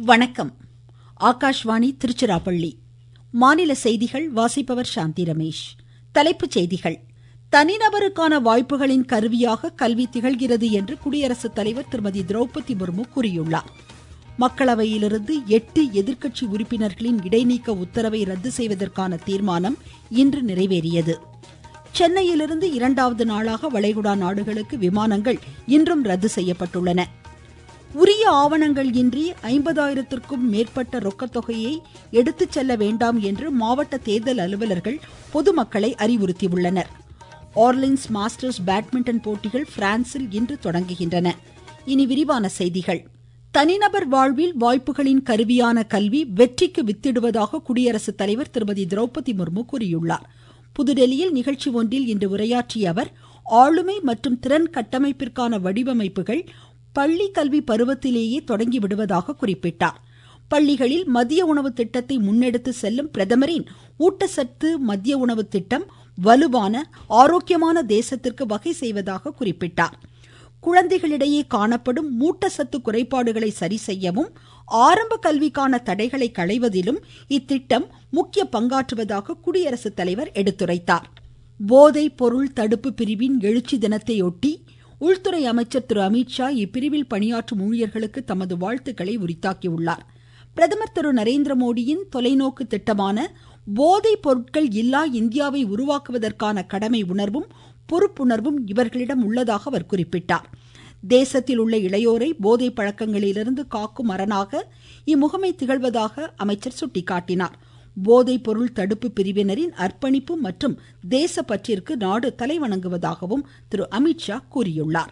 வணக்கம் ஆகாஷ்வாணி திருச்சிராப்பள்ளி மாநில செய்திகள் வாசிப்பவர் சாந்தி ரமேஷ் தலைப்புச் செய்திகள் தனிநபருக்கான வாய்ப்புகளின் கருவியாக கல்வி திகழ்கிறது என்று குடியரசுத் தலைவர் திருமதி திரௌபதி முர்மு கூறியுள்ளார் மக்களவையிலிருந்து எட்டு எதிர்க்கட்சி உறுப்பினர்களின் இடைநீக்க உத்தரவை ரத்து செய்வதற்கான தீர்மானம் இன்று நிறைவேறியது சென்னையிலிருந்து இரண்டாவது நாளாக வளைகுடா நாடுகளுக்கு விமானங்கள் இன்றும் ரத்து செய்யப்பட்டுள்ளன உரிய ஆவணங்கள் இன்றி ஐம்பதாயிரத்திற்கும் மேற்பட்ட ரொக்கத் தொகையை எடுத்துச் செல்ல வேண்டாம் என்று மாவட்ட தேர்தல் அலுவலர்கள் பொதுமக்களை அறிவுறுத்தியுள்ளனர் ஆர்லின்ஸ் மாஸ்டர்ஸ் பேட்மிண்டன் போட்டிகள் பிரான்சில் இன்று தொடங்குகின்றன இனி விரிவான செய்திகள் தனிநபர் வாழ்வில் வாய்ப்புகளின் கருவியான கல்வி வெற்றிக்கு வித்திடுவதாக குடியரசுத் தலைவர் திருமதி திரௌபதி முர்மு கூறியுள்ளார் புதுடெல்லியில் நிகழ்ச்சி ஒன்றில் இன்று உரையாற்றிய அவர் ஆளுமை மற்றும் திறன் கட்டமைப்பிற்கான வடிவமைப்புகள் பள்ளி கல்வி பருவத்திலேயே தொடங்கி விடுவதாக குறிப்பிட்டார் பள்ளிகளில் மதிய உணவு திட்டத்தை முன்னெடுத்து செல்லும் பிரதமரின் ஊட்டச்சத்து மதிய உணவு திட்டம் வலுவான ஆரோக்கியமான தேசத்திற்கு வகை செய்வதாக குறிப்பிட்டார் குழந்தைகளிடையே காணப்படும் ஊட்டச்சத்து குறைபாடுகளை சரி செய்யவும் ஆரம்ப கல்விக்கான தடைகளை களைவதிலும் இத்திட்டம் முக்கிய பங்காற்றுவதாக குடியரசுத் தலைவர் எடுத்துரைத்தார் போதைப் பொருள் தடுப்பு பிரிவின் எழுச்சி தினத்தையொட்டி உள்துறை அமைச்சர் திரு அமித்ஷா இப்பிரிவில் பணியாற்றும் ஊழியர்களுக்கு தமது வாழ்த்துக்களை உரித்தாக்கியுள்ளார் பிரதமர் திரு நரேந்திர மோடியின் தொலைநோக்கு திட்டமான போதைப் பொருட்கள் இல்லா இந்தியாவை உருவாக்குவதற்கான கடமை உணர்வும் பொறுப்புணர்வும் இவர்களிடம் உள்ளதாக அவர் குறிப்பிட்டார் தேசத்தில் உள்ள இளையோரை போதை பழக்கங்களிலிருந்து காக்கும் அரணாக இம்முகமை திகழ்வதாக அமைச்சர் சுட்டிக்காட்டினார் போதைப் பொருள் தடுப்பு பிரிவினரின் அர்ப்பணிப்பு மற்றும் தேசப்பற்றிற்கு நாடு தலைவணங்குவதாகவும் திரு அமித்ஷா கூறியுள்ளார்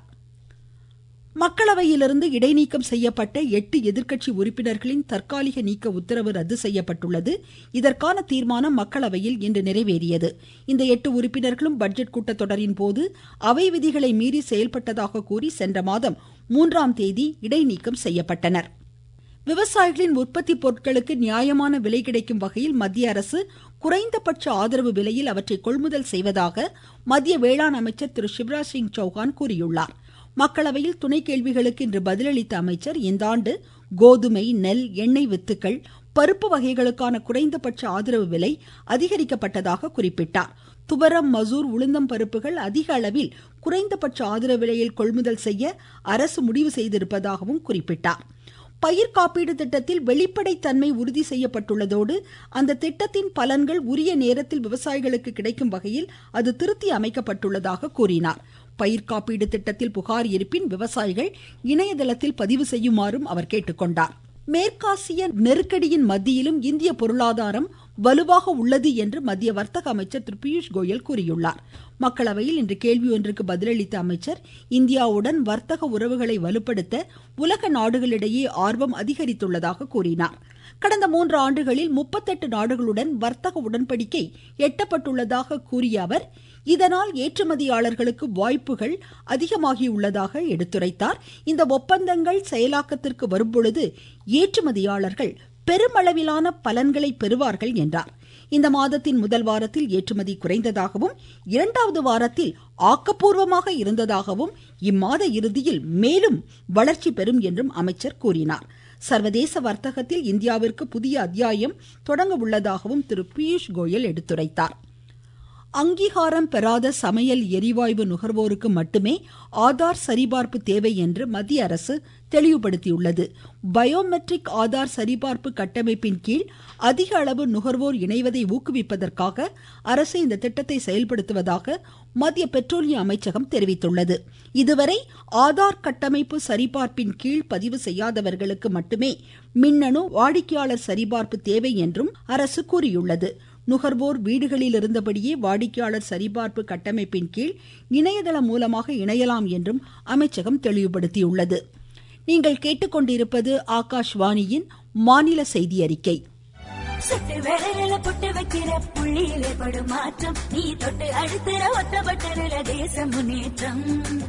மக்களவையிலிருந்து இடைநீக்கம் செய்யப்பட்ட எட்டு எதிர்க்கட்சி உறுப்பினர்களின் தற்காலிக நீக்க உத்தரவு ரத்து செய்யப்பட்டுள்ளது இதற்கான தீர்மானம் மக்களவையில் இன்று நிறைவேறியது இந்த எட்டு உறுப்பினர்களும் பட்ஜெட் கூட்டத்தொடரின் போது அவை விதிகளை மீறி செயல்பட்டதாக கூறி சென்ற மாதம் மூன்றாம் தேதி இடைநீக்கம் செய்யப்பட்டனர் விவசாயிகளின் உற்பத்தி பொருட்களுக்கு நியாயமான விலை கிடைக்கும் வகையில் மத்திய அரசு குறைந்தபட்ச ஆதரவு விலையில் அவற்றை கொள்முதல் செய்வதாக மத்திய வேளாண் அமைச்சர் திரு சிவராஜ் சிங் சௌகான் கூறியுள்ளார் மக்களவையில் துணை கேள்விகளுக்கு இன்று பதிலளித்த அமைச்சர் இந்த ஆண்டு கோதுமை நெல் எண்ணெய் வித்துக்கள் பருப்பு வகைகளுக்கான குறைந்தபட்ச ஆதரவு விலை அதிகரிக்கப்பட்டதாக குறிப்பிட்டார் துவரம் மசூர் உளுந்தம் பருப்புகள் அதிக அளவில் குறைந்தபட்ச ஆதரவு விலையில் கொள்முதல் செய்ய அரசு முடிவு செய்திருப்பதாகவும் குறிப்பிட்டார் பயிர் காப்பீடு திட்டத்தில் வெளிப்படைத்தன்மை உறுதி செய்யப்பட்டுள்ளதோடு அந்த திட்டத்தின் பலன்கள் உரிய நேரத்தில் விவசாயிகளுக்கு கிடைக்கும் வகையில் அது திருத்தி அமைக்கப்பட்டுள்ளதாக கூறினார் பயிர் காப்பீடு திட்டத்தில் புகார் இருப்பின் விவசாயிகள் இணையதளத்தில் பதிவு செய்யுமாறும் அவர் கேட்டுக்கொண்டார் மேற்காசிய நெருக்கடியின் மத்தியிலும் இந்திய பொருளாதாரம் வலுவாக உள்ளது என்று மத்திய வர்த்தக அமைச்சர் திரு பியூஷ் கோயல் கூறியுள்ளார் மக்களவையில் இன்று கேள்வி ஒன்றுக்கு பதிலளித்த அமைச்சர் இந்தியாவுடன் வர்த்தக உறவுகளை வலுப்படுத்த உலக நாடுகளிடையே ஆர்வம் அதிகரித்துள்ளதாக கூறினார் கடந்த மூன்று ஆண்டுகளில் முப்பத்தெட்டு நாடுகளுடன் வர்த்தக உடன்படிக்கை எட்டப்பட்டுள்ளதாக கூறிய அவர் இதனால் ஏற்றுமதியாளர்களுக்கு வாய்ப்புகள் அதிகமாகியுள்ளதாக எடுத்துரைத்தார் இந்த ஒப்பந்தங்கள் செயலாக்கத்திற்கு வரும்பொழுது ஏற்றுமதியாளர்கள் பெருமளவிலான பலன்களை பெறுவார்கள் என்றார் இந்த மாதத்தின் முதல் வாரத்தில் ஏற்றுமதி குறைந்ததாகவும் இரண்டாவது வாரத்தில் ஆக்கப்பூர்வமாக இருந்ததாகவும் இம்மாத இறுதியில் மேலும் வளர்ச்சி பெறும் என்றும் அமைச்சர் கூறினார் சர்வதேச வர்த்தகத்தில் இந்தியாவிற்கு புதிய அத்தியாயம் தொடங்க உள்ளதாகவும் திரு பியூஷ் கோயல் எடுத்துரைத்தார் அங்கீகாரம் பெறாத சமையல் எரிவாயு நுகர்வோருக்கு மட்டுமே ஆதார் சரிபார்ப்பு தேவை என்று மத்திய அரசு தெளிவுபடுத்தியுள்ளது பயோமெட்ரிக் ஆதார் சரிபார்ப்பு கட்டமைப்பின் கீழ் அதிக அளவு நுகர்வோர் இணைவதை ஊக்குவிப்பதற்காக அரசு இந்த திட்டத்தை செயல்படுத்துவதாக மத்திய பெட்ரோலிய அமைச்சகம் தெரிவித்துள்ளது இதுவரை ஆதார் கட்டமைப்பு சரிபார்ப்பின் கீழ் பதிவு செய்யாதவர்களுக்கு மட்டுமே மின்னணு வாடிக்கையாளர் சரிபார்ப்பு தேவை என்றும் அரசு கூறியுள்ளது நுகர்வோர் வீடுகளில் இருந்தபடியே வாடிக்கையாளர் சரிபார்ப்பு கட்டமைப்பின் கீழ் இணையதளம் மூலமாக இணையலாம் என்றும் அமைச்சகம் தெளிவுபடுத்தியுள்ளது நீங்கள் கேட்டுக்கொண்டிருப்பது ஆகாஷ்வாணியின் மாநில செய்தி அறிக்கை சுட்டு விரல புட்டு வைக்கிற புள்ளியிலே படும் மாற்றம் நீ தொட்டு அடுத்துற ஒத்த பட்டரில தேச முன்னேற்றம்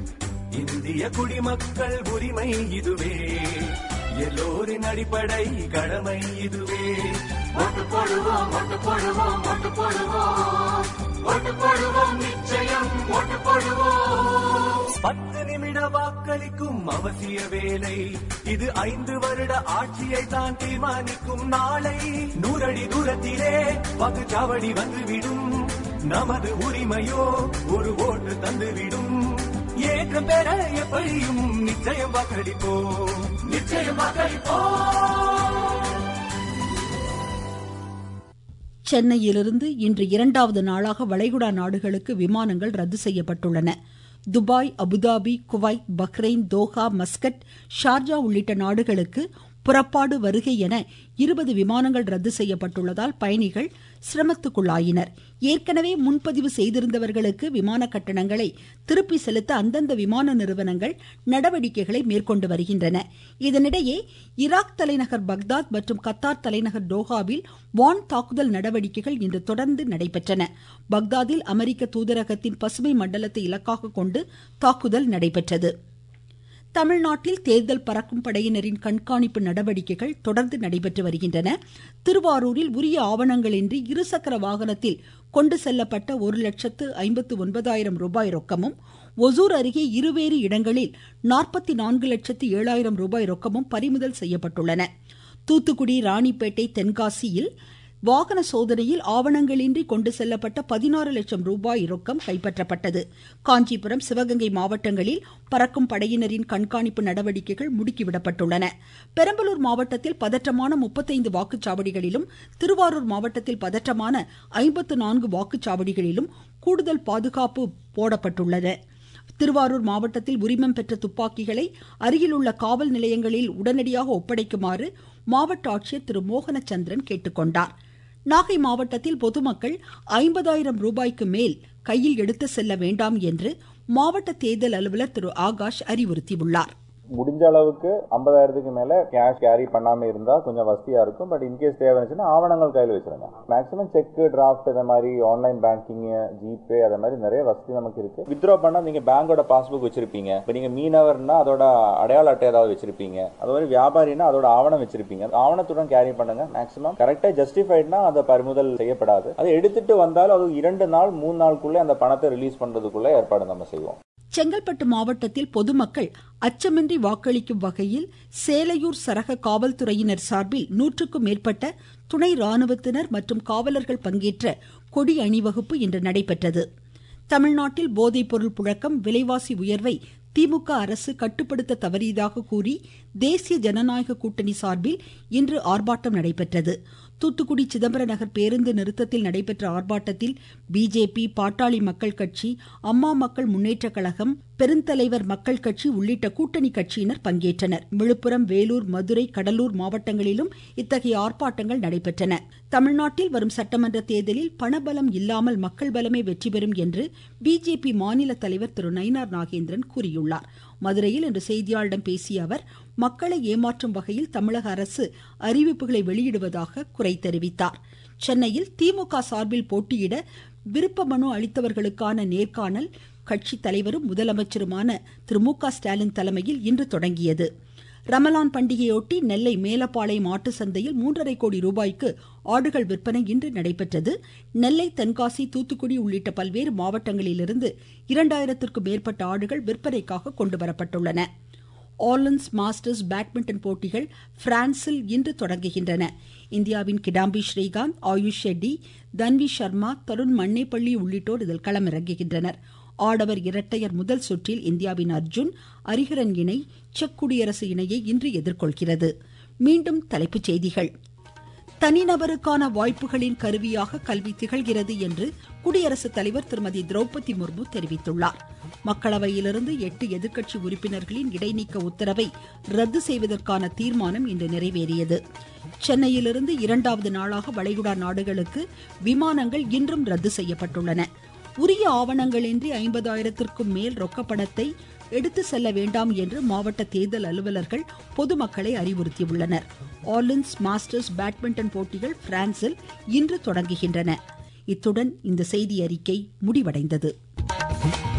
இந்திய குடிமக்கள் உரிமை இதுவே எல்லோரின் அடிப்படை கடமை இதுவே ஓட்டு போடுவோம் ஓட்டு போடுவோம் ஓட்டு போடுவோம் ஓட்டு போடுவோம் நிச்சயம் ஓட்டு போடுவோம் பத்து நிமிட வாக்களிக்கும் அவசிய வேலை இது ஐந்து வருட ஆட்சியை தான் தீர்மானிக்கும் நாளை நூறடி தூரத்திலே வாக்குச்சாவடி வந்துவிடும் நமது உரிமையோ ஒரு ஓட்டு தந்துவிடும் ஏற்றம் பெற எப்படியும் நிச்சயம் வாக்களிப்போம் நிச்சயம் வாக்களிப்போம் சென்னையிலிருந்து இன்று இரண்டாவது நாளாக வளைகுடா நாடுகளுக்கு விமானங்கள் ரத்து செய்யப்பட்டுள்ளன Dubai Abu Dhabi Kuwait Bahrain Doha Muscat Sharjah உள்ளிட்ட நாடுகளுக்கு புறப்பாடு வருகை என இருபது விமானங்கள் ரத்து செய்யப்பட்டுள்ளதால் பயணிகள் சிரமத்துக்குள்ளாயினர் ஏற்கனவே முன்பதிவு செய்திருந்தவர்களுக்கு விமான கட்டணங்களை திருப்பி செலுத்த அந்தந்த விமான நிறுவனங்கள் நடவடிக்கைகளை மேற்கொண்டு வருகின்றன இதனிடையே ஈராக் தலைநகர் பக்தாத் மற்றும் கத்தார் தலைநகர் டோஹாவில் வான் தாக்குதல் நடவடிக்கைகள் இன்று தொடர்ந்து நடைபெற்றன பக்தாதில் அமெரிக்க தூதரகத்தின் பசுமை மண்டலத்தை இலக்காக கொண்டு தாக்குதல் நடைபெற்றது தமிழ்நாட்டில் தேர்தல் பறக்கும் படையினரின் கண்காணிப்பு நடவடிக்கைகள் தொடர்ந்து நடைபெற்று வருகின்றன திருவாரூரில் உரிய ஆவணங்களின்றி இருசக்கர வாகனத்தில் கொண்டு செல்லப்பட்ட ஒரு லட்சத்து ஐம்பத்து ஒன்பதாயிரம் ரூபாய் ரொக்கமும் ஒசூர் அருகே இருவேறு இடங்களில் நாற்பத்தி நான்கு லட்சத்து ஏழாயிரம் ரூபாய் ரொக்கமும் பறிமுதல் செய்யப்பட்டுள்ளன தூத்துக்குடி ராணிப்பேட்டை தென்காசியில் வாகன சோதனையில் ஆவணங்களின்றி கொண்டு செல்லப்பட்ட பதினாறு லட்சம் ரூபாய் ரொக்கம் கைப்பற்றப்பட்டது காஞ்சிபுரம் சிவகங்கை மாவட்டங்களில் பறக்கும் படையினரின் கண்காணிப்பு நடவடிக்கைகள் முடுக்கிவிடப்பட்டுள்ளன பெரம்பலூர் மாவட்டத்தில் பதற்றமான முப்பத்தைந்து வாக்குச்சாவடிகளிலும் திருவாரூர் மாவட்டத்தில் பதற்றமான ஐம்பத்து நான்கு வாக்குச்சாவடிகளிலும் கூடுதல் பாதுகாப்பு போடப்பட்டுள்ளன திருவாரூர் மாவட்டத்தில் உரிமம் பெற்ற துப்பாக்கிகளை அருகிலுள்ள காவல் நிலையங்களில் உடனடியாக ஒப்படைக்குமாறு மாவட்ட ஆட்சியர் திரு மோகனச்சந்திரன் கேட்டுக்கொண்டார் நாகை மாவட்டத்தில் பொதுமக்கள் ஐம்பதாயிரம் ரூபாய்க்கு மேல் கையில் எடுத்து செல்ல வேண்டாம் என்று மாவட்ட தேர்தல் அலுவலர் திரு ஆகாஷ் அறிவுறுத்தியுள்ளார் முடிஞ்ச அளவுக்கு ஐம்பதாயிரத்துக்கு மேல கேஷ் கேரி பண்ணாம இருந்தா கொஞ்சம் வசதியா இருக்கும் பட் இன்கேஸ் தேவை இருந்துச்சுன்னா ஆவணங்கள் கையில் வச்சிருங்க மேக்ஸிமம் செக் டிராஃப்ட் இந்த மாதிரி ஆன்லைன் பேங்கிங் ஜிபே அதே மாதிரி நிறைய வசதி நமக்கு இருக்கு வித்ரா பண்ணா நீங்க பேங்கோட பாஸ்புக் வச்சிருப்பீங்க இப்போ நீங்க மீனவர்னா அதோட அடையாள அட்டை ஏதாவது வச்சிருப்பீங்க அது மாதிரி வியாபாரினா அதோட ஆவணம் வச்சிருப்பீங்க ஆவணத்துடன் கேரி பண்ணுங்க மேக்ஸிமம் கரெக்டா ஜஸ்டிஃபைட்னா அந்த பறிமுதல் செய்யப்படாது அதை எடுத்துட்டு வந்தாலும் அது இரண்டு நாள் மூணு நாளுக்குள்ளே அந்த பணத்தை ரிலீஸ் பண்றதுக்குள்ள ஏற்பாடு நம்ம செய்வோம் செங்கல்பட்டு மாவட்டத்தில் பொதுமக்கள் அச்சமின்றி வாக்களிக்கும் வகையில் சேலையூர் சரக காவல்துறையினர் சார்பில் நூற்றுக்கும் மேற்பட்ட துணை ராணுவத்தினர் மற்றும் காவலர்கள் பங்கேற்ற கொடி அணிவகுப்பு இன்று நடைபெற்றது தமிழ்நாட்டில் போதைப்பொருள் புழக்கம் விலைவாசி உயர்வை திமுக அரசு கட்டுப்படுத்த தவறியதாக கூறி தேசிய ஜனநாயக கூட்டணி சார்பில் இன்று ஆர்ப்பாட்டம் நடைபெற்றது தூத்துக்குடி சிதம்பர நகர் பேருந்து நிறுத்தத்தில் நடைபெற்ற ஆர்ப்பாட்டத்தில் பிஜேபி பாட்டாளி மக்கள் கட்சி அம்மா மக்கள் முன்னேற்ற கழகம் பெருந்தலைவர் மக்கள் கட்சி உள்ளிட்ட கூட்டணி கட்சியினர் பங்கேற்றனர் விழுப்புரம் வேலூர் மதுரை கடலூர் மாவட்டங்களிலும் இத்தகைய ஆர்ப்பாட்டங்கள் நடைபெற்றன தமிழ்நாட்டில் வரும் சட்டமன்ற தேர்தலில் பணபலம் இல்லாமல் மக்கள் பலமே வெற்றி பெறும் என்று பிஜேபி மாநில தலைவர் திரு நயினார் நாகேந்திரன் கூறியுள்ளார் மதுரையில் இன்று செய்தியாளர்களிடம் பேசிய அவர் மக்களை ஏமாற்றும் வகையில் தமிழக அரசு அறிவிப்புகளை வெளியிடுவதாக குறை தெரிவித்தார் சென்னையில் திமுக சார்பில் போட்டியிட விருப்ப மனு அளித்தவர்களுக்கான நேர்காணல் கட்சி தலைவரும் முதலமைச்சருமான திரு மு க ஸ்டாலின் தலைமையில் இன்று தொடங்கியது ரமலான் பண்டிகையொட்டி நெல்லை மேலப்பாளையம் ஆட்டு சந்தையில் மூன்றரை கோடி ரூபாய்க்கு ஆடுகள் விற்பனை இன்று நடைபெற்றது நெல்லை தென்காசி தூத்துக்குடி உள்ளிட்ட பல்வேறு மாவட்டங்களிலிருந்து இரண்டாயிரத்திற்கும் மேற்பட்ட ஆடுகள் விற்பனைக்காக கொண்டுவரப்பட்டுள்ளன ஆலன்ஸ் மாஸ்டர்ஸ் பேட்மிண்டன் போட்டிகள் பிரான்சில் இன்று தொடங்குகின்றன இந்தியாவின் கிடாம்பி ஸ்ரீகாந்த் ஆயுஷ் ஷெட்டி தன்வி சர்மா தருண் மன்னேப்பள்ளி உள்ளிட்டோர் இதில் களமிறங்குகின்றனர் ஆடவர் இரட்டையர் முதல் சுற்றில் இந்தியாவின் அர்ஜுன் அரிஹரன் இணை செக் குடியரசு இணையை இன்று எதிர்கொள்கிறது மீண்டும் தலைப்புச் செய்திகள் தனிநபருக்கான வாய்ப்புகளின் கருவியாக கல்வி திகழ்கிறது என்று குடியரசுத் தலைவர் திருமதி திரௌபதி முர்மு தெரிவித்துள்ளார் மக்களவையிலிருந்து எட்டு எதிர்க்கட்சி உறுப்பினர்களின் இடைநீக்க உத்தரவை ரத்து செய்வதற்கான தீர்மானம் இன்று நிறைவேறியது சென்னையிலிருந்து இரண்டாவது நாளாக வளைகுடா நாடுகளுக்கு விமானங்கள் இன்றும் ரத்து செய்யப்பட்டுள்ளன உரிய ஆவணங்களின்றி ஐம்பதாயிரத்திற்கும் மேல் ரொக்கப்பணத்தை எடுத்து செல்ல வேண்டாம் என்று மாவட்ட தேர்தல் அலுவலர்கள் பொதுமக்களை அறிவுறுத்தியுள்ளனர் ஆர்லின்ஸ் மாஸ்டர்ஸ் பேட்மிண்டன் போட்டிகள் பிரான்சில் இன்று தொடங்குகின்றன இத்துடன் இந்த செய்தி அறிக்கை முடிவடைந்தது